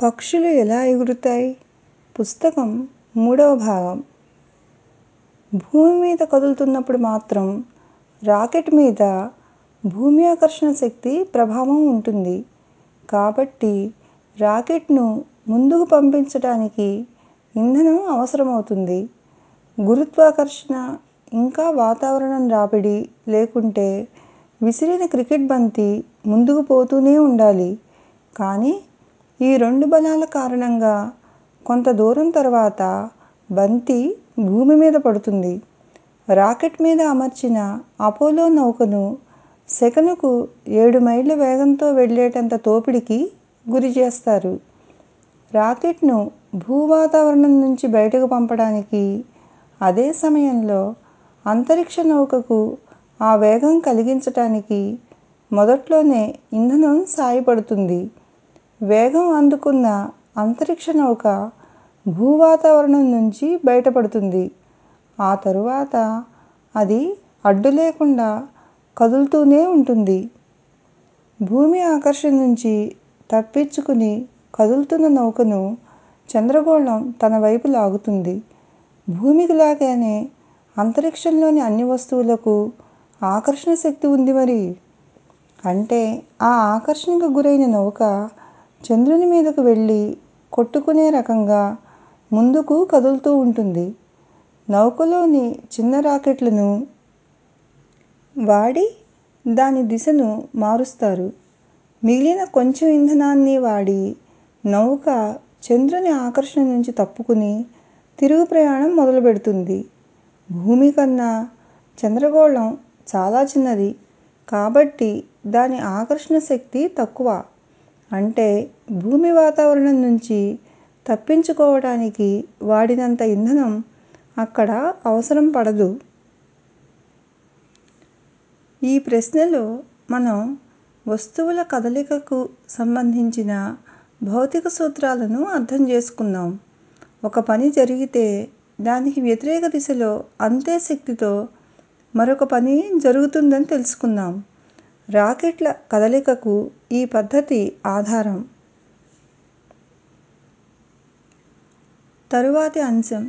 పక్షులు ఎలా ఎగురుతాయి పుస్తకం మూడవ భాగం భూమి మీద కదులుతున్నప్పుడు మాత్రం రాకెట్ మీద భూమి ఆకర్షణ శక్తి ప్రభావం ఉంటుంది కాబట్టి రాకెట్ను ముందుకు పంపించడానికి ఇంధనం అవసరమవుతుంది గురుత్వాకర్షణ ఇంకా వాతావరణం రాబడి లేకుంటే విసిరిన క్రికెట్ బంతి ముందుకు పోతూనే ఉండాలి కానీ ఈ రెండు బలాల కారణంగా కొంత దూరం తర్వాత బంతి భూమి మీద పడుతుంది రాకెట్ మీద అమర్చిన అపోలో నౌకను సెకనుకు ఏడు మైళ్ళ వేగంతో వెళ్ళేటంత తోపిడికి గురిచేస్తారు రాకెట్ను భూ వాతావరణం నుంచి బయటకు పంపడానికి అదే సమయంలో అంతరిక్ష నౌకకు ఆ వేగం కలిగించటానికి మొదట్లోనే ఇంధనం సాయపడుతుంది వేగం అందుకున్న అంతరిక్ష నౌక భూ వాతావరణం నుంచి బయటపడుతుంది ఆ తరువాత అది అడ్డు లేకుండా కదులుతూనే ఉంటుంది భూమి ఆకర్షణ నుంచి తప్పించుకుని కదులుతున్న నౌకను చంద్రగోళం తన వైపు లాగుతుంది భూమికి లాగానే అంతరిక్షంలోని అన్ని వస్తువులకు ఆకర్షణ శక్తి ఉంది మరి అంటే ఆ ఆకర్షణకు గురైన నౌక చంద్రుని మీదకు వెళ్ళి కొట్టుకునే రకంగా ముందుకు కదులుతూ ఉంటుంది నౌకలోని చిన్న రాకెట్లను వాడి దాని దిశను మారుస్తారు మిగిలిన కొంచెం ఇంధనాన్ని వాడి నౌక చంద్రుని ఆకర్షణ నుంచి తప్పుకుని తిరుగు ప్రయాణం మొదలుపెడుతుంది భూమి కన్నా చంద్రగోళం చాలా చిన్నది కాబట్టి దాని ఆకర్షణ శక్తి తక్కువ అంటే భూమి వాతావరణం నుంచి తప్పించుకోవటానికి వాడినంత ఇంధనం అక్కడ అవసరం పడదు ఈ ప్రశ్నలో మనం వస్తువుల కదలికకు సంబంధించిన భౌతిక సూత్రాలను అర్థం చేసుకుందాం ఒక పని జరిగితే దానికి వ్యతిరేక దిశలో అంతే శక్తితో మరొక పని జరుగుతుందని తెలుసుకుందాం రాకెట్ల కదలికకు ఈ పద్ధతి ఆధారం తరువాతి అంశం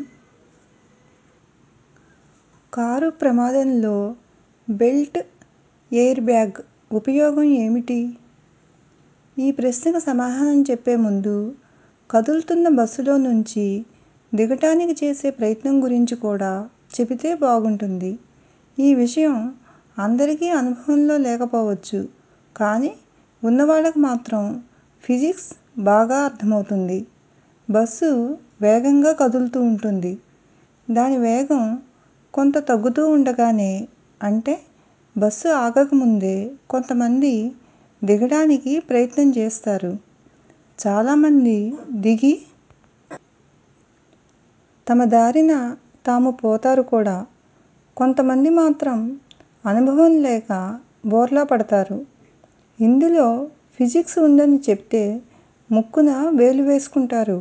కారు ప్రమాదంలో బెల్ట్ ఎయిర్ బ్యాగ్ ఉపయోగం ఏమిటి ఈ ప్రశ్నకు సమాధానం చెప్పే ముందు కదులుతున్న బస్సులో నుంచి దిగటానికి చేసే ప్రయత్నం గురించి కూడా చెబితే బాగుంటుంది ఈ విషయం అందరికీ అనుభవంలో లేకపోవచ్చు కానీ ఉన్నవాళ్ళకు మాత్రం ఫిజిక్స్ బాగా అర్థమవుతుంది బస్సు వేగంగా కదులుతూ ఉంటుంది దాని వేగం కొంత తగ్గుతూ ఉండగానే అంటే బస్సు ఆగకముందే కొంతమంది దిగడానికి ప్రయత్నం చేస్తారు చాలామంది దిగి తమ దారిన తాము పోతారు కూడా కొంతమంది మాత్రం అనుభవం లేక బోర్లా పడతారు ఇందులో ఫిజిక్స్ ఉందని చెప్తే ముక్కున వేలు వేసుకుంటారు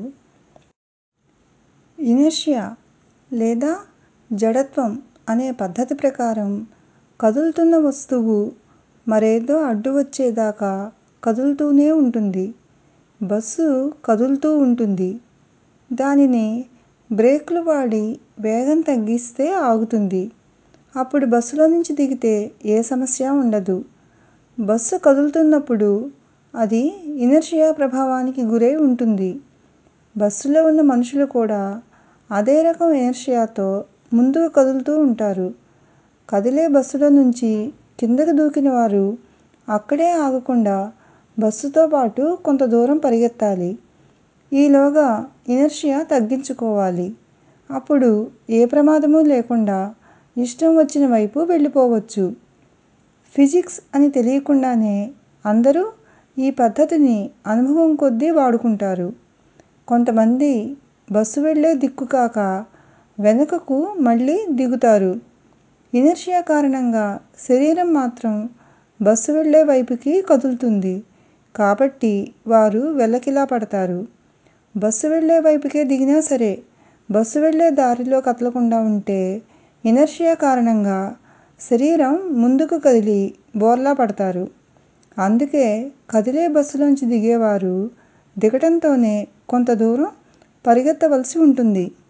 ఇనర్షియా లేదా జడత్వం అనే పద్ధతి ప్రకారం కదులుతున్న వస్తువు మరేదో అడ్డు వచ్చేదాకా కదులుతూనే ఉంటుంది బస్సు కదులుతూ ఉంటుంది దానిని బ్రేకులు వాడి వేగం తగ్గిస్తే ఆగుతుంది అప్పుడు బస్సులో నుంచి దిగితే ఏ సమస్య ఉండదు బస్సు కదులుతున్నప్పుడు అది ఇనర్షియా ప్రభావానికి గురై ఉంటుంది బస్సులో ఉన్న మనుషులు కూడా అదే రకం ఇనర్షియాతో ముందుకు కదులుతూ ఉంటారు కదిలే బస్సులో నుంచి కిందకు దూకిన వారు అక్కడే ఆగకుండా బస్సుతో పాటు కొంత దూరం పరిగెత్తాలి ఈలోగా ఇనర్షియా తగ్గించుకోవాలి అప్పుడు ఏ ప్రమాదమూ లేకుండా ఇష్టం వచ్చిన వైపు వెళ్ళిపోవచ్చు ఫిజిక్స్ అని తెలియకుండానే అందరూ ఈ పద్ధతిని అనుభవం కొద్దీ వాడుకుంటారు కొంతమంది బస్సు వెళ్ళే దిక్కు కాక వెనుకకు మళ్ళీ దిగుతారు ఇనర్షియా కారణంగా శరీరం మాత్రం బస్సు వెళ్ళే వైపుకి కదులుతుంది కాబట్టి వారు వెల్లకిలా పడతారు బస్సు వెళ్ళే వైపుకే దిగినా సరే బస్సు వెళ్ళే దారిలో కదలకుండా ఉంటే ఇనర్షియా కారణంగా శరీరం ముందుకు కదిలి బోర్లా పడతారు అందుకే కదిలే బస్సులోంచి దిగేవారు దిగటంతోనే కొంత దూరం పరిగెత్తవలసి ఉంటుంది